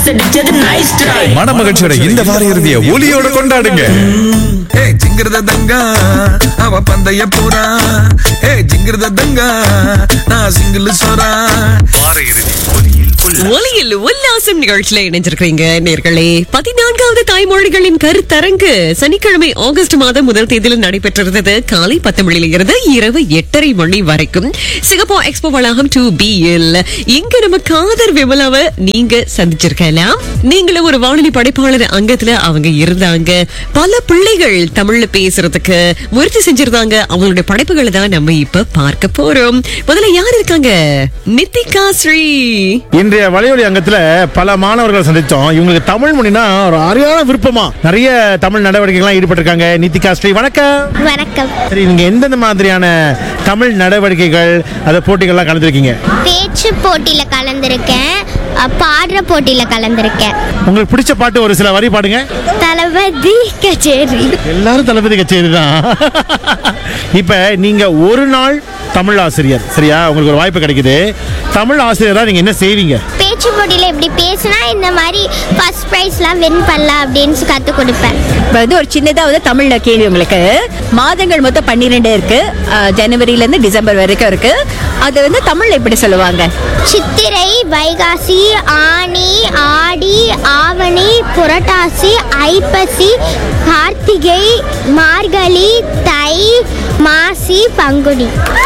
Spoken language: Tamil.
அடிச்சது நைஸ் ட்ரை மனமகிழ்ச்சியோட இந்த வார இறுதிய ஒலியோட கொண்டாடுங்க ஏ ஜிங்கிரத தங்கா அவ பந்தய போறா ஏ ஜிங்கிரத தங்கா நான் சிங்கிள் சோறா வார இறுதி ஒலியில் ஒலியில் உல்லாசம் நிகழ்ச்சியில இணைஞ்சிருக்கிறீங்க நேர்களே பதினான்காவது தாய்மொழிகளின் கருத்தரங்கு சனிக்கிழமை ஆகஸ்ட் மாதம் முதல் தேதியில் நடைபெற்றிருந்தது காலை பத்து மணியில இருந்து இரவு எட்டரை மணி வரைக்கும் சிங்கப்பூர் எக்ஸ்போ வளாகம் டூ பி இங்க நம்ம காதர் விமலாவை நீங்க சந்திச்சிருக்கலாம் நீங்களும் ஒரு வானொலி படைப்பாளர் அங்கத்துல அவங்க இருந்தாங்க பல பிள்ளைகள் தமிழ்ல பேசுறதுக்கு முயற்சி செஞ்சிருந்தாங்க அவங்களுடைய படைப்புகளை தான் நம்ம இப்ப பார்க்க போறோம் முதல்ல யார் இருக்காங்க நித்திகா ஸ்ரீ இன்றைய வலையொலி அங்கத்துல பல மாணவர்கள் சந்தித்தோம் இவங்களுக்கு தமிழ் மொழினா ஒரு அரியான விருப்பமா நிறைய தமிழ் நடவடிக்கைகள்லாம் ஈடுபட்டிருக்காங்க நித்திகா ஸ்ரீ வணக்கம் வணக்கம் சரி நீங்க எந்தெந்த மாதிரியான தமிழ் நடவடிக்கைகள் அத போட்டிகள்லாம் கலந்துருக்கீங்க பேச்சு போட்டியில கலந்திருக்கேன் அஹ், பாடுற போட்டியில கலந்திருக்கேன் உங்களுக்கு பிடிச்ச பாட்டு ஒரு சில வரி பாடுங்க தளபதி கச்சேரி எல்லாரும் தளபதி கச்சேரி தான் இப்ப நீங்க ஒரு நாள் தமிழ் ஆசிரியர் சரியா உங்களுக்கு ஒரு வாய்ப்பு கிடைக்குது தமிழ் ஆசிரியரா நீங்க என்ன செய்வீங்க பேச்சு போட்டியில இப்படி பேசினா இந்த மாதிரி ஃபர்ஸ்ட் ப்ரைஸ்லாம் வின் பண்ணலாம் அப்படின்னு கற்றுக் கொடுப்பேன் இப்போ வந்து ஒரு சின்னதா வந்து தமிழ்ல கேள்வி உங்களுக்கு மாதங்கள் மொத்தம் பன்னிரெண்டு இருக்கு அஹ், ஜனவரில இருந்து டிசம்பர் வரைக்கும் இருக்கு அது வந்து தமிழ்ல எப்படி சொல்லுவாங்க சித்திரை வைகாசி ஆனி ஆடி ஆவணி புரட்டாசி ஐப்பசி கார்த்திகை மார்கழி தை மாசி பங்குனி